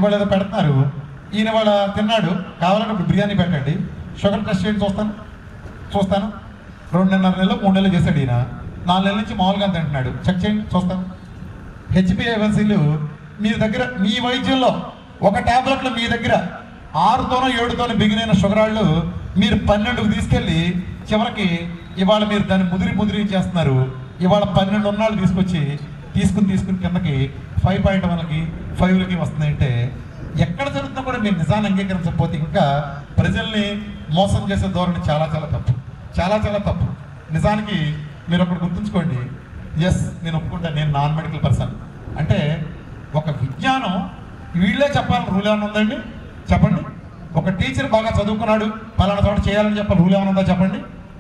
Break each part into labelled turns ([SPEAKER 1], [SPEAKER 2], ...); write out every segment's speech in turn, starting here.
[SPEAKER 1] ఇవాళ ఏదో పెడుతున్నారు ఈయన వాళ్ళ తిన్నాడు కావాలంటే ఇప్పుడు బిర్యానీ పెట్టండి షుగర్ టెస్ట్ చేయండి చూస్తాను చూస్తాను రెండున్నర నెలలు మూడు నెలలు చేశాడు ఈయన నాలుగు నెలల నుంచి మామూలుగా తింటున్నాడు చెక్ చేయండి చూస్తాను హెచ్పిఏవన్సీలు మీ దగ్గర మీ వైద్యంలో ఒక టాబ్లెట్లో మీ దగ్గర ఆరుతోనో ఏడుతోనో బిగినైన షుగరాళ్ళు మీరు పన్నెండుకు తీసుకెళ్ళి చివరికి ఇవాళ మీరు దాన్ని ముదిరి ముదిరి చేస్తున్నారు ఇవాళ పన్నెండు ఉన్నాళ్ళు తీసుకొచ్చి తీసుకుని తీసుకుని కిందకి ఫైవ్ పాయింట్ వన్కి ఫైవ్లకి వస్తుందంటే ఎక్కడ జరుగుతున్నా కూడా మీరు నిజాన్ని అంగీకరించకపోతే ఇంకా ప్రజల్ని మోసం చేసే ధోరణి చాలా చాలా తప్పు చాలా చాలా తప్పు నిజానికి మీరు ఒకటి గుర్తుంచుకోండి ఎస్ నేను ఒప్పుకుంటాను నేను నాన్ మెడికల్ పర్సన్ అంటే ఒక విజ్ఞానం వీళ్ళే చెప్పాలని రూల్ ఏమైనా ఉందండి చెప్పండి ఒక టీచర్ బాగా చదువుకున్నాడు పలానా చోట చేయాలని చెప్పాలి రూల్ ఏమైనా ఉందా చెప్పండి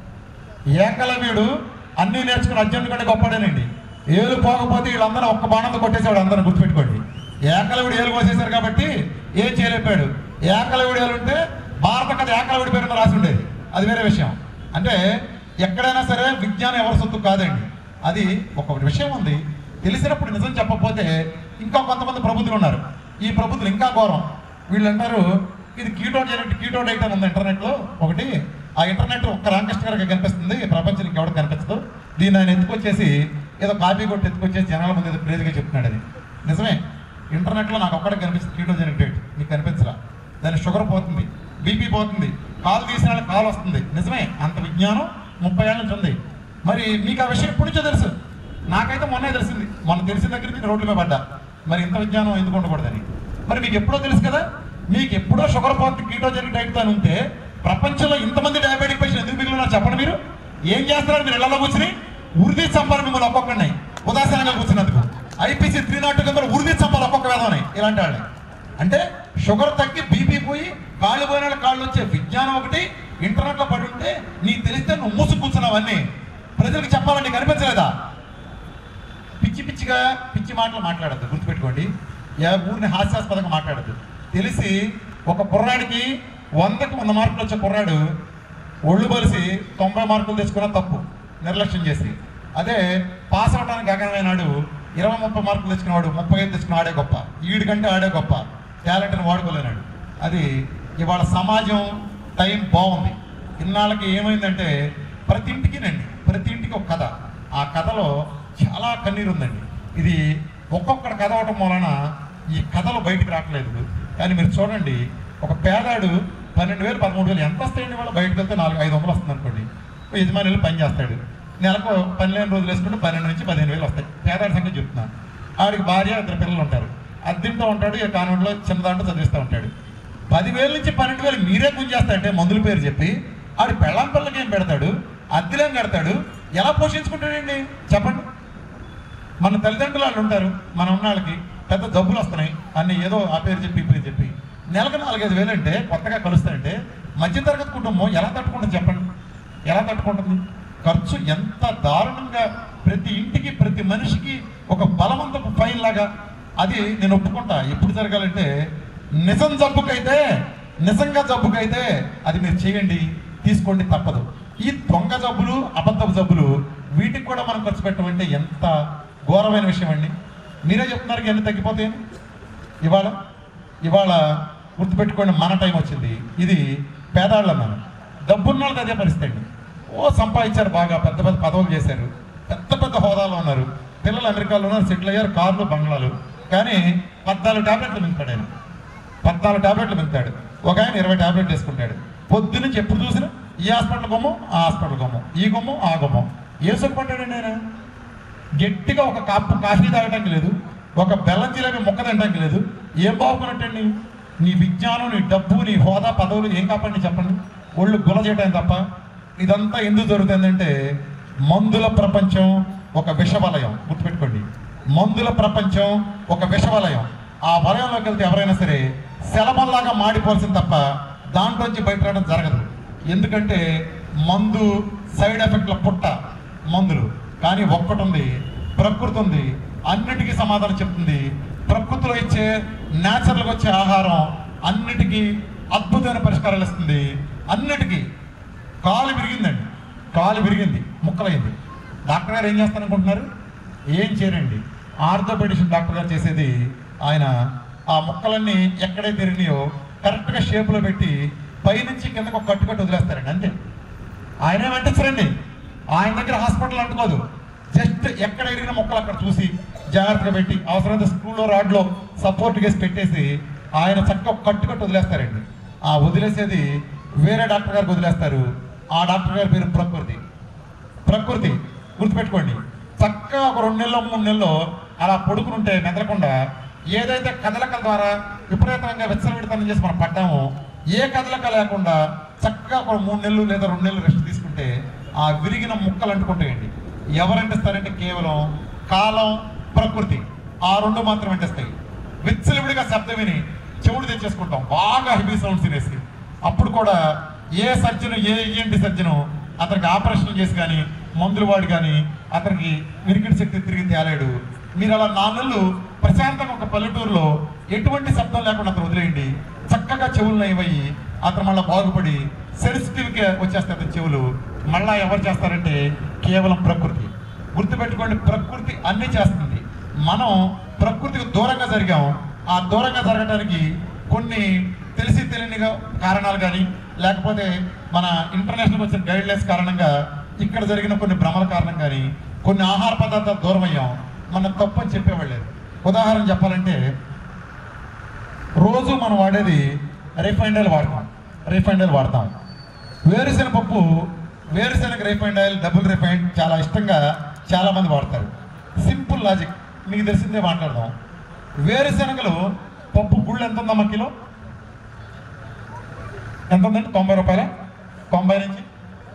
[SPEAKER 1] ఏకలవ్యుడు అన్నీ నేర్చుకుని అర్జునుడి కంటే గొప్పడేనండి ఏలు పోకపోతే వీళ్ళందరూ ఒక్క బాణంతో కొట్టేసేవాడు అందరూ గుర్తుపెట్టుకోండి ఏకలవుడు ఏలు కోసేశారు కాబట్టి ఏం చేయలేపాడు ఏకలవుడు ఏలు ఉంటే భారత కథ ఏకలవుడి పేరు మీద రాసి ఉండేది అది వేరే విషయం అంటే ఎక్కడైనా సరే విజ్ఞానం ఎవరి సొత్తు కాదండి అది ఒక విషయం ఉంది తెలిసినప్పుడు నిజం చెప్పకపోతే ఇంకా కొంతమంది ప్రబుద్ధులు ఉన్నారు ఈ ప్రబుద్ధులు ఇంకా ఘోరం వీళ్ళు అంటారు ఇది కీటో జెనెట్ కీటో డైట్ అని ఉంది ఇంటర్నెట్లో ఒకటి ఆ ఇంటర్నెట్ ఒక్క రామకృష్ణ గారికి కనిపిస్తుంది ప్రపంచం ఇంకెవరికి కనిపించదు దీన్ని ఆయన ఎత్తుకొచ్చేసి ఏదో కాపీ కొట్టి ఎత్తుకొచ్చేసి జనాల ముందు ఏదో క్రేజ్గా చెప్తున్నాడు అది నిజమే ఇంటర్నెట్లో నాకు ఒక్కడికి కనిపిస్తుంది కీటో జెనెట్ డైట్ మీకు కనిపించరా దాని షుగర్ పోతుంది బీపీ పోతుంది కాలు తీసిన వాళ్ళకి కాలు వస్తుంది నిజమే అంత విజ్ఞానం ముప్పై ఏళ్ళ నుంచి ఉంది మరి మీకు ఆ విషయం ఎప్పటి నుంచో తెలుసు నాకైతే మొన్నే తెలిసింది మొన్న తెలిసిన దగ్గర నుంచి రోడ్ల మీద పడ్డా మరి ఇంత విజ్ఞానం ఎందుకు ఉండకూడదని మరి మీకు ఎప్పుడో తెలుసు కదా మీకు ఎప్పుడో షుగర్ పోతుంది కీటోజెనిక్ డైట్ అని ఉంటే ప్రపంచంలో ఇంతమంది డయాబెటిక్ పేషెంట్ ఎందుకు మిగిలినారు చెప్పండి మీరు ఏం చేస్తున్నారు మీరు ఇళ్లలో కూర్చుని ఉరిది చంపాలి మిమ్మల్ని ఒక్కొక్కడిని ఉదాసీనంగా కూర్చున్నందుకు ఐపీసీ త్రీ నాట్ కింద ఉరిది చంపాలి ఒక్కొక్క వేదమని ఇలాంటి వాళ్ళని అంటే షుగర్ తగ్గి బీపీ పోయి కాళ్ళు పోయిన వాళ్ళ కాళ్ళు వచ్చే విజ్ఞానం ఒకటి ఇంటర్నెట్లో పడి ఉంటే నీకు తెలిస్తే నువ్వు మూసు కూర్చున్నావన్నీ ప్రజలకు చెప్పాలని నీకు అనిపించలేదా పిచ్చి పిచ్చిగా పిచ్చి మాటలు మాట్లాడద్దు గుర్తుపెట్టుకోండి ఏ ఊరిని హాస్యాస్పదంగా మాట్లాడద్దు తెలిసి ఒక కుర్రాడికి వందకు వంద మార్కులు వచ్చే కుర్రాడు ఒళ్ళు బలిసి తొంభై మార్కులు తెచ్చుకున్న తప్పు నిర్లక్ష్యం చేసి అదే పాస్ అవడానికి గగనమైనాడు ఇరవై ముప్పై మార్కులు తెచ్చుకున్నవాడు ముప్పై ఐదు తెచ్చుకున్న ఆడే గొప్ప వీడికంటే ఆడే గొప్ప టాలెంట్ని వాడుకోలేనాడు అది ఇవాళ సమాజం టైం బాగుంది ఇన్నాళ్ళకి ఏమైందంటే ప్రతి ఇంటికినండి ప్రతి ఇంటికి ఒక కథ ఆ కథలో చాలా కన్నీరు ఉందండి ఇది ఒక్కొక్కటి కథ అవటం వలన ఈ కథలు బయటికి రావట్లేదు కానీ మీరు చూడండి ఒక పేదాడు పన్నెండు వేలు పదమూడు వేలు ఎంత వస్తాయండి వాళ్ళు బయటకు వెళ్తే నాలుగు ఐదు వందలు వస్తుంది అనుకోండి ఓ యజమాని వెళ్ళి పని చేస్తాడు నెలకు పని లేని రోజులు వేసుకుంటే పన్నెండు నుంచి పదిహేను వేలు వస్తాయి పేదాడి సంగతి చెప్తున్నాను ఆడికి భార్య ఇద్దరు పిల్లలు ఉంటారు అద్దెంతో ఉంటాడు ఈ కాన్వెంట్లో చిన్న దాంట్లో చదివిస్తూ ఉంటాడు పదివేల నుంచి పన్నెండు వేలు మీరే గుంజేస్తారంటే మందుల పేరు చెప్పి ఆడి పెళ్ళం పిల్లలకి ఏం పెడతాడు అద్దెలేం కడతాడు ఎలా పోషించుకుంటాడండి చెప్పండి మన తల్లిదండ్రులు వాళ్ళు ఉంటారు మన ఉన్న వాళ్ళకి పెద్ద జబ్బులు వస్తున్నాయి అన్ని ఏదో ఆ పేరు చెప్పి ఈ పేరు చెప్పి నెలకు నాలుగైదు వేలు అంటే కొత్తగా కలుస్తాయంటే మధ్యతరగతి కుటుంబం ఎలా తట్టుకుంటుంది చెప్పండి ఎలా తట్టుకుంటుంది ఖర్చు ఎంత దారుణంగా ప్రతి ఇంటికి ప్రతి మనిషికి ఒక బలవంతపు ఫైన్ లాగా అది నేను ఒప్పుకుంటా ఎప్పుడు జరగాలంటే నిజం జబ్బుకైతే నిజంగా జబ్బుకైతే అది మీరు చేయండి తీసుకోండి తప్పదు ఈ దొంగ జబ్బులు అబద్ధపు జబ్బులు వీటికి కూడా మనం ఖర్చు పెట్టమంటే ఎంత ఘోరమైన విషయం అండి మీరే చెప్తున్నారు ఎన్ని తగ్గిపోతాయని ఇవాళ ఇవాళ గుర్తుపెట్టుకోండి మన టైం వచ్చింది ఇది పేదాళ్ళు అన్నాను డబ్బున్న వాళ్ళకి అదే పరిస్థితి అండి ఓ సంపాదించారు బాగా పెద్ద పెద్ద పదవులు చేశారు పెద్ద పెద్ద హోదాలో ఉన్నారు పిల్లలు అమెరికాలో ఉన్నారు సెటిల్ అయ్యారు కార్లు బంగ్లాలు కానీ పద్నాలుగు టాబ్లెట్లు మింగుతాడు ఆయన పద్నాలుగు టాబ్లెట్లు మింగుతాడు ఒక ఆయన ఇరవై టాబ్లెట్లు వేసుకుంటాడు పొద్దు నుంచి ఎప్పుడు చూసినా ఈ హాస్పిటల్ కొమ్మం ఆ హాస్పిటల్ కొమ్మం ఈ కొమ్మం ఆ కొమ్మం ఏ సుఖపడ్డాడండి ఆయన గట్టిగా ఒక కప్పు కాఫీ తాగడానికి లేదు ఒక బెల్లం జిలేబీ మొక్క తినడానికి లేదు ఏం బాగుకున్నట్టండి నీ విజ్ఞానం నీ డబ్బు నీ హోదా పదవులు ఏం కాపాడి చెప్పండి ఒళ్ళు గుల చేయటం తప్ప ఇదంతా ఎందుకు జరుగుతుందంటే మందుల ప్రపంచం ఒక విషవలయం గుర్తుపెట్టుకోండి మందుల ప్రపంచం ఒక విషవలయం ఆ వలయంలోకి వెళ్తే ఎవరైనా సరే శలభంలాగా మాడిపోవాల్సింది తప్ప దాంట్లోంచి బయట రావడం జరగదు ఎందుకంటే మందు సైడ్ ఎఫెక్ట్ల పుట్ట మందులు కానీ ఒక్కటి ఉంది ప్రకృతి ఉంది అన్నిటికీ సమాధానం చెప్తుంది ప్రకృతిలో ఇచ్చే న్యాచురల్గా వచ్చే ఆహారం అన్నిటికీ అద్భుతమైన పరిష్కారాలు ఇస్తుంది అన్నిటికీ కాలు విరిగిందండి కాలు విరిగింది ముక్కలైంది డాక్టర్ గారు ఏం చేస్తారనుకుంటున్నారు ఏం చేయరండి ఆర్థోపెడిషన్ డాక్టర్ గారు చేసేది ఆయన ఆ ముక్కలన్నీ ఎక్కడైతే తిరిగినాయో కరెక్ట్గా షేప్లో పెట్టి పైనుంచి కిందకు ఒక కట్టు కట్టి వదిలేస్తారండి అంతే ఆయన ఏమంటారండి ఆయన దగ్గర హాస్పిటల్ అంటుకోదు జస్ట్ ఎక్కడ ఎరిగిన మొక్కలు అక్కడ చూసి జాగ్రత్తగా పెట్టి అవసరమైతే స్క్రూలో రాడ్లో సపోర్ట్ చేసి పెట్టేసి ఆయన చక్కగా కట్టు కట్టి వదిలేస్తారండి ఆ వదిలేసేది వేరే డాక్టర్ గారికి వదిలేస్తారు ఆ డాక్టర్ గారి పేరు ప్రకృతి ప్రకృతి గుర్తుపెట్టుకోండి చక్కగా ఒక రెండు నెలలో మూడు నెలల్లో అలా పడుకునుంటే మెదలకుండా ఏదైతే కదలకల ద్వారా విపరీతంగా విచ్చలవిడతనం చేసి మనం పడ్డామో ఏ కదలక లేకుండా చక్కగా ఒక మూడు నెలలు లేదా రెండు నెలలు రెస్ట్ తీసుకుంటే ఆ విరిగిన ముక్కలు అంటుకుంటాయండి ఎవరు అంటిస్తారంటే కేవలం కాలం ప్రకృతి ఆ రెండు మాత్రం అంటిస్తాయి విచ్చలవిడిగా శబ్దం విని చెవుడు తెచ్చేసుకుంటాం బాగా హెవీ సౌండ్స్ తినేసి అప్పుడు కూడా ఏ సర్జను ఏ ఈఎన్టీ సర్జను అతనికి ఆపరేషన్ చేసి కానీ మందులు వాడు కానీ అతనికి విరిగిడి శక్తి తిరిగి తేలాడు మీరు అలా నాన్నలు ప్రశాంతంగా ఒక పల్లెటూరులో ఎటువంటి శబ్దం లేకుండా అతను వదిలేయండి చక్కగా చెవులు నయమయ్యి అతను మళ్ళీ బాగుపడి సెన్సిటివ్గా వచ్చేస్తాయి అతని చెవులు మళ్ళా ఎవరు చేస్తారంటే కేవలం ప్రకృతి గుర్తుపెట్టుకోండి ప్రకృతి అన్ని చేస్తుంది మనం ప్రకృతికి దూరంగా జరిగాం ఆ దూరంగా జరగడానికి కొన్ని తెలిసి తెలియనిగా కారణాలు కానీ లేకపోతే మన ఇంటర్నేషనల్ వచ్చిన గైడ్ లైన్స్ కారణంగా ఇక్కడ జరిగిన కొన్ని భ్రమల కారణం కానీ కొన్ని ఆహార పదార్థాలు దూరం అయ్యాం మన తప్పు అని చెప్పేవాళ్ళు ఉదాహరణ చెప్పాలంటే రోజు మనం వాడేది రిఫైండ్ ఆయిల్ వాడతాం రిఫైండ్ ఆయిల్ వాడతాం వేరుశెనగ పప్పు వేరుశెనగ రిఫైండ్ ఆయిల్ డబుల్ రిఫైండ్ చాలా ఇష్టంగా చాలా మంది వాడతారు సింపుల్ లాజిక్ మీకు తెలిసిందే మాట్లాడదాం వేరుశెనగలు పప్పు గుళ్ళు ఎంత ఉందమ్మా కిలో ఎంత ఉందండి తొంభై రూపాయల తొంభై నుంచి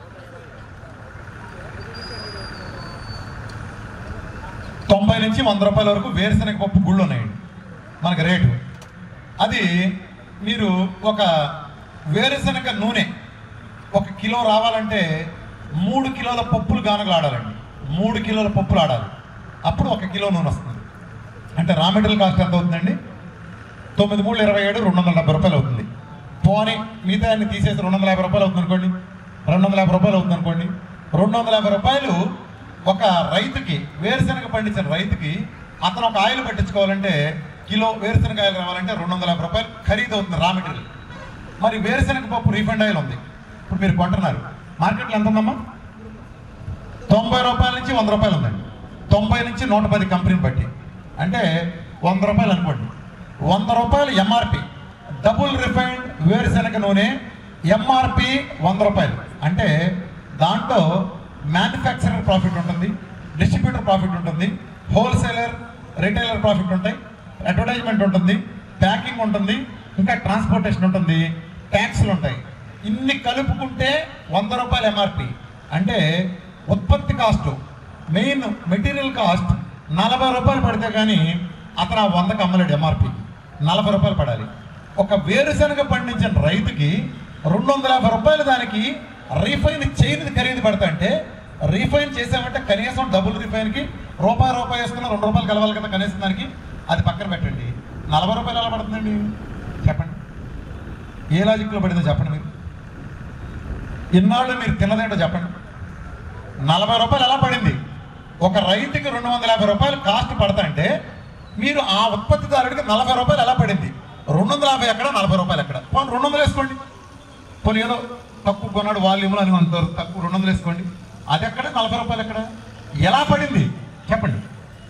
[SPEAKER 1] తొంభై నుంచి వంద రూపాయల వరకు వేరుశనగ పప్పు గుళ్ళు ఉన్నాయండి మనకి రేటు అది మీరు ఒక వేరుశనగ నూనె ఒక కిలో రావాలంటే మూడు కిలోల పప్పులు గానగలు ఆడాలండి మూడు కిలోల పప్పులు ఆడాలి అప్పుడు ఒక కిలో నూనె వస్తుంది అంటే రా మెటీరియల్ కాస్ట్ ఎంత అవుతుందండి తొమ్మిది మూడు ఇరవై ఏడు రెండు వందల డెబ్బై రూపాయలు అవుతుంది పోనీ మిగతా అన్ని తీసేసి రెండు వందల యాభై రూపాయలు అవుతుంది అనుకోండి రెండు వందల యాభై రూపాయలు అవుతుంది అనుకోండి రెండు వందల యాభై రూపాయలు ఒక రైతుకి వేరుశనగ పండించిన రైతుకి అతను ఒక ఆయిల్ పట్టించుకోవాలంటే కిలో వేరుశనగ ఆయిల్ రావాలంటే రెండు వందల యాభై రూపాయలు ఖరీదు అవుతుంది రా మెటీరియల్ మరి వేరుశనగ పప్పు రీఫండ్ ఆయిల్ ఉంది ఇప్పుడు మీరు కొంటున్నారు మార్కెట్లో ఎంత ఉందమ్మా తొంభై రూపాయల నుంచి వంద రూపాయలు ఉందండి తొంభై నుంచి నూట పది కంపెనీని బట్టి అంటే వంద రూపాయలు అనుకోండి వంద రూపాయలు ఎంఆర్పి డబుల్ రిఫైన్డ్ వేరుశనగ నూనె ఎంఆర్పి వంద రూపాయలు అంటే దాంట్లో మ్యానుఫ్యాక్చరర్ ప్రాఫిట్ ఉంటుంది డిస్ట్రిబ్యూటర్ ప్రాఫిట్ ఉంటుంది హోల్సేలర్ రిటైలర్ ప్రాఫిట్ ఉంటాయి అడ్వర్టైజ్మెంట్ ఉంటుంది ప్యాకింగ్ ఉంటుంది ఇంకా ట్రాన్స్పోర్టేషన్ ఉంటుంది ట్యాక్స్లు ఉంటాయి ఇన్ని కలుపుకుంటే వంద రూపాయలు ఎంఆర్పి అంటే ఉత్పత్తి కాస్ట్ మెయిన్ మెటీరియల్ కాస్ట్ నలభై రూపాయలు పడితే కానీ అతను ఆ వందకు అమ్మలేడు ఎంఆర్పి నలభై రూపాయలు పడాలి ఒక వేరుశనగ పండించిన రైతుకి రెండు వందల యాభై రూపాయలు దానికి రీఫైన్ చేయనిది ఖరీదు పడతా అంటే రీఫైన్ చేసామంటే కనీసం డబుల్ రీఫైన్కి రూపాయి రూపాయి వేసుకున్న రెండు రూపాయలు కలవాలి కదా కనీసం దానికి అది పక్కన పెట్టండి నలభై రూపాయలు ఎలా పడుతుందండి చెప్పండి ఏ లాజిక్లో పడిందో చెప్పండి మీరు ఇన్నాళ్ళు మీరు తిన్నదేంటో చెప్పండి నలభై రూపాయలు ఎలా పడింది ఒక రైతుకి రెండు వందల యాభై రూపాయలు కాస్ట్ పడతాంటే మీరు ఆ ఉత్పత్తిదారుడికి నలభై రూపాయలు ఎలా పడింది రెండు వందల యాభై ఎక్కడ నలభై రూపాయలు ఎక్కడ పోనీ రెండు వందలు వేసుకోండి పోనీ ఏదో తక్కువ కొన్నాడు వాల్యూమ్లో అని అంటారు తక్కువ రెండు వందలు వేసుకోండి అది ఎక్కడ నలభై రూపాయలు ఎక్కడ ఎలా పడింది చెప్పండి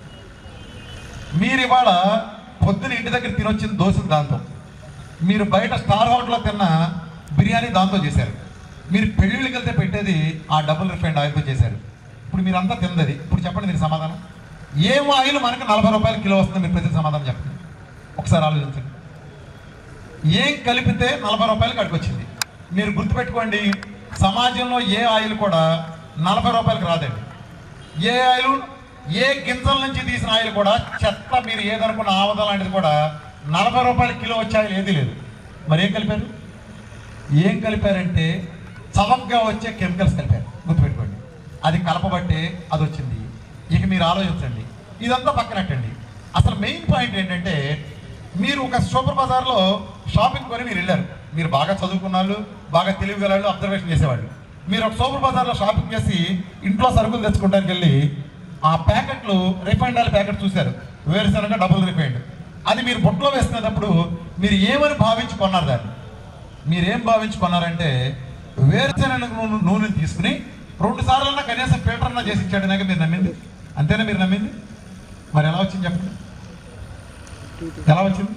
[SPEAKER 1] మీరు ఇవాళ పొద్దున ఇంటి దగ్గర తినొచ్చిన దోశ దాంతో మీరు బయట స్టార్ హోటల్లో తిన్న బిర్యానీ దాంతో చేశారు మీరు పెళ్ళిళ్ళకి వెళ్తే పెట్టేది ఆ డబుల్ రిఫైండ్ ఆయిల్తో చేశారు ఇప్పుడు మీరంతా తిన్నది ఇప్పుడు చెప్పండి దీనికి సమాధానం ఏం ఆయిల్ మనకి నలభై రూపాయలు కిలో వస్తుంది మీరు ప్రతి సమాధానం చెప్పండి ఒకసారి ఆలోచించండి ఏం కలిపితే నలభై రూపాయలకి అడిగి వచ్చింది మీరు గుర్తుపెట్టుకోండి సమాజంలో ఏ ఆయిల్ కూడా నలభై రూపాయలకి రాదండి ఏ ఆయిల్ ఏ గింజల నుంచి తీసిన ఆయిల్ కూడా చెత్త మీరు ఏదనుకున్న ఆవద లాంటిది కూడా నలభై రూపాయల కిలో వచ్చే ఆయిల్ ఏది లేదు మరి ఏం కలిపారు ఏం కలిపారంటే చవకగా వచ్చే కెమికల్స్ కలిపారు గుర్తుపెట్టుకోండి అది కలపబట్టే అది వచ్చింది ఇక మీరు ఆలోచించండి ఇదంతా పక్కనట్టండి అసలు మెయిన్ పాయింట్ ఏంటంటే మీరు ఒక సూపర్ బజార్లో షాపింగ్ కొని మీరు వెళ్ళారు మీరు బాగా చదువుకున్న వాళ్ళు బాగా తెలివిగల వాళ్ళు అబ్జర్వేషన్ చేసేవాళ్ళు మీరు ఒక సూపర్ బజార్లో షాపింగ్ చేసి ఇంట్లో సరుకులు తెచ్చుకోవడానికి వెళ్ళి ఆ ప్యాకెట్లు రిఫైండ్ ఆయిల్ ప్యాకెట్ చూశారు వేరుశనగ డబుల్ రిఫైండ్ అది మీరు బుట్టలో వేసుకునేటప్పుడు మీరు ఏమని భావించి కొన్నారు దాన్ని మీరేం భావించి కొన్నారంటే వేరుశనగ నూనె నూనెని తీసుకుని రెండు సార్లన్నా కనీసం ఫిల్టర్ అన్నా చేసి ఇచ్చాడు నాక మీరు నమ్మింది అంతేనా మీరు నమ్మింది మరి ఎలా వచ్చింది చెప్పండి ఎలా వచ్చింది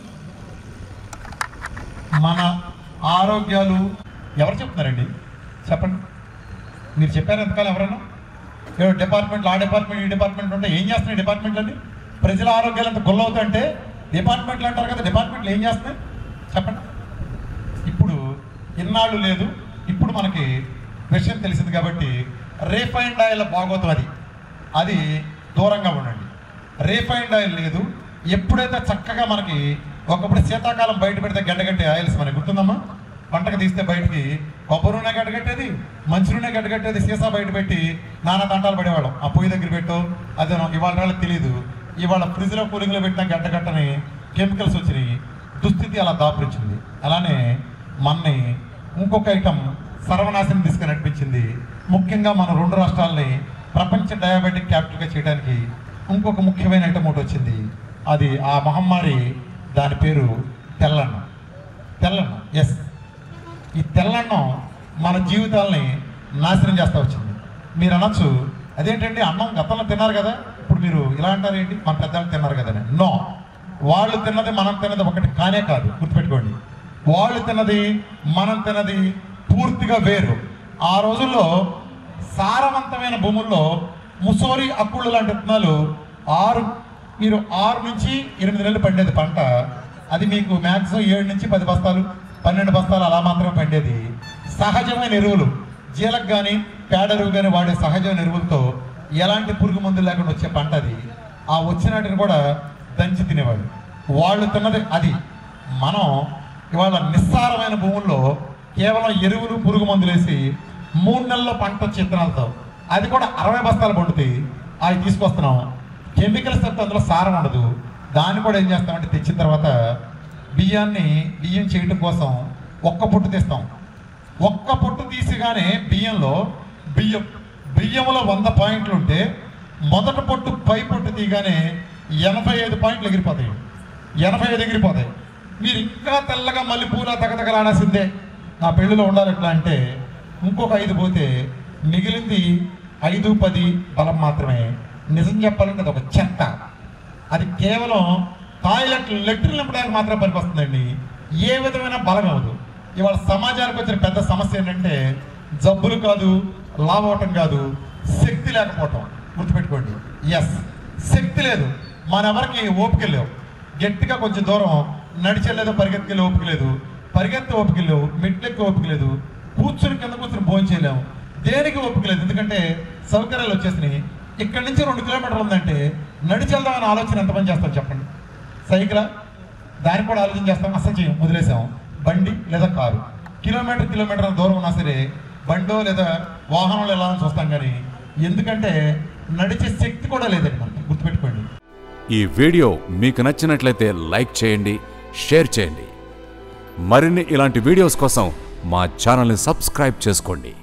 [SPEAKER 1] మన ఆరోగ్యాలు ఎవరు చెప్తున్నారండి చెప్పండి మీరు చెప్పారు ఎంతకాలం ఎవరైనా ఏదో డిపార్ట్మెంట్లు ఆ డిపార్ట్మెంట్ ఈ డిపార్ట్మెంట్ ఉంటే ఏం చేస్తున్నాయి డిపార్ట్మెంట్లు అండి ప్రజల ఆరోగ్యాలు అంత గుల్లవుతుంటే డిపార్ట్మెంట్లు అంటారు కదా డిపార్ట్మెంట్లు ఏం చేస్తున్నాయి చెప్పండి ఇప్పుడు ఇన్నాళ్ళు లేదు ఇప్పుడు మనకి విషయం తెలిసింది కాబట్టి రీఫైండ్ ఆయిల్ బాగోతం అది అది దూరంగా ఉండండి రీఫైండ్ ఆయిల్ లేదు ఎప్పుడైతే చక్కగా మనకి ఒకప్పుడు శీతాకాలం బయట పెడితే గడ్డగట్టే ఆయిల్స్ మనకి గుర్తుందమ్మా పంటకు తీస్తే బయటికి కొబ్బరి నూనె గడ్డగట్టేది మంచి నూనె గడ్డగట్టేది సీసా బయట పెట్టి నానా తంటాలు పడేవాళ్ళం ఆ పొయ్యి దగ్గర పెట్టు అదే ఇవాళ వాళ్ళకి తెలియదు ఇవాళ ఫ్రిడ్జ్లో కూలింగ్లో పెట్టిన గడ్డగట్టని కెమికల్స్ వచ్చినాయి దుస్థితి అలా దాపురించింది అలానే మన్ని ఇంకొక ఐటమ్ సర్వనాశనం తీసుకుని నడిపించింది ముఖ్యంగా మన రెండు రాష్ట్రాలని ప్రపంచ డయాబెటిక్ క్యాపిటల్గా చేయడానికి ఇంకొక ముఖ్యమైన ఐటమ్ ఒకటి వచ్చింది అది ఆ మహమ్మారి దాని పేరు తెల్లన్నం తెల్లన్నం ఎస్ ఈ తెల్లన్నం మన జీవితాల్ని నాశనం చేస్తూ వచ్చింది మీరు అనొచ్చు అదేంటండి అన్నం గతంలో తిన్నారు కదా ఇప్పుడు మీరు ఇలా అంటారు ఏంటి మన పెద్దలు తిన్నారు కదా నో వాళ్ళు తిన్నది మనం తిన్నది ఒకటి కానే కాదు గుర్తుపెట్టుకోండి వాళ్ళు తిన్నది మనం తిన్నది పూర్తిగా వేరు ఆ రోజుల్లో సారవంతమైన భూముల్లో ముసోరి అక్కుళ్ళు లాంటి విత్తనాలు ఆరు మీరు ఆరు నుంచి ఎనిమిది నెలలు పండేది పంట అది మీకు మ్యాక్సిమం ఏడు నుంచి పది బస్తాలు పన్నెండు బస్తాలు అలా మాత్రమే పండేది సహజమైన ఎరువులు జీలకు కానీ పేడ ఎరువు కానీ వాడే సహజమైన ఎరువులతో ఎలాంటి పురుగు మందులు లేకుండా వచ్చే పంట అది ఆ వచ్చినటిని కూడా దంచి తినేవాళ్ళు వాళ్ళు తిన్నది అది మనం ఇవాళ నిస్సారమైన భూముల్లో కేవలం ఎరువులు పురుగు మందులు వేసి మూడు నెలల్లో పంట వచ్చే విత్తనాలతో అది కూడా అరవై బస్తాలు పండుతాయి అవి తీసుకొస్తున్నాం కెమికల్స్ తప్ప అందులో సారం ఉండదు దాన్ని కూడా ఏం చేస్తామంటే తెచ్చిన తర్వాత బియ్యాన్ని బియ్యం చేయటం కోసం ఒక్క పొట్టు తీస్తాం ఒక్క పొట్టు తీసిగానే బియ్యంలో బియ్యం బియ్యంలో వంద పాయింట్లు ఉంటే మొదటి పొట్టు పై పొట్టు తీయగానే ఎనభై ఐదు పాయింట్లు ఎగిరిపోతాయి ఎనభై ఐదు ఎగిరిపోతాయి మీరు ఇంకా తెల్లగా మళ్ళీ పూల తగతగలాడాల్సిందే నా పెళ్ళిలో ఉండాలి ఎట్లా అంటే ఇంకొక ఐదు పోతే మిగిలింది ఐదు పది బలం మాత్రమే నిజం చెప్పాలంటే అది ఒక చెత్త అది కేవలం టాయిలెట్ లెట్రిన్ నింపడానికి మాత్రమే పనికొస్తుందండి ఏ విధమైన బలం అవ్వదు ఇవాళ సమాజానికి వచ్చిన పెద్ద సమస్య ఏంటంటే జబ్బులు కాదు లావ్ అవటం కాదు శక్తి లేకపోవటం గుర్తుపెట్టుకోండి ఎస్ శక్తి లేదు మనెవరికి ఓపిక లేవు గట్టిగా కొంచెం దూరం నడిచెళ్ళేదో పరిగెత్తుకెళ్ళి ఓపిక లేదు పరిగెత్తే ఓపిక లేవు మెట్లెక్కి ఓపిక లేదు కూర్చుని కింద కూర్చుని భోజనం చేయలేము దేనికి ఓపిక లేదు ఎందుకంటే సౌకర్యాలు వచ్చేసినాయి ఇక్కడి నుంచి రెండు కిలోమీటర్లు ఉందంటే నడిచి వెళ్దామని ఆలోచన ఎంతమంది చేస్తాం చెప్పండి సైకిల్ దానికి కూడా ఆలోచన చేస్తాం అసలు చేయం వదిలేసాం బండి లేదా కారు కిలోమీటర్ కిలోమీటర్ దూరం ఉన్నా సరే బండో లేదా వాహనంలో వెళ్ళాలని చూస్తాం కానీ ఎందుకంటే నడిచే శక్తి కూడా లేదండి మనకి గుర్తుపెట్టుకోండి
[SPEAKER 2] ఈ వీడియో మీకు నచ్చినట్లయితే లైక్ చేయండి షేర్ చేయండి మరిన్ని ఇలాంటి వీడియోస్ కోసం మా ఛానల్ని సబ్స్క్రైబ్ చేసుకోండి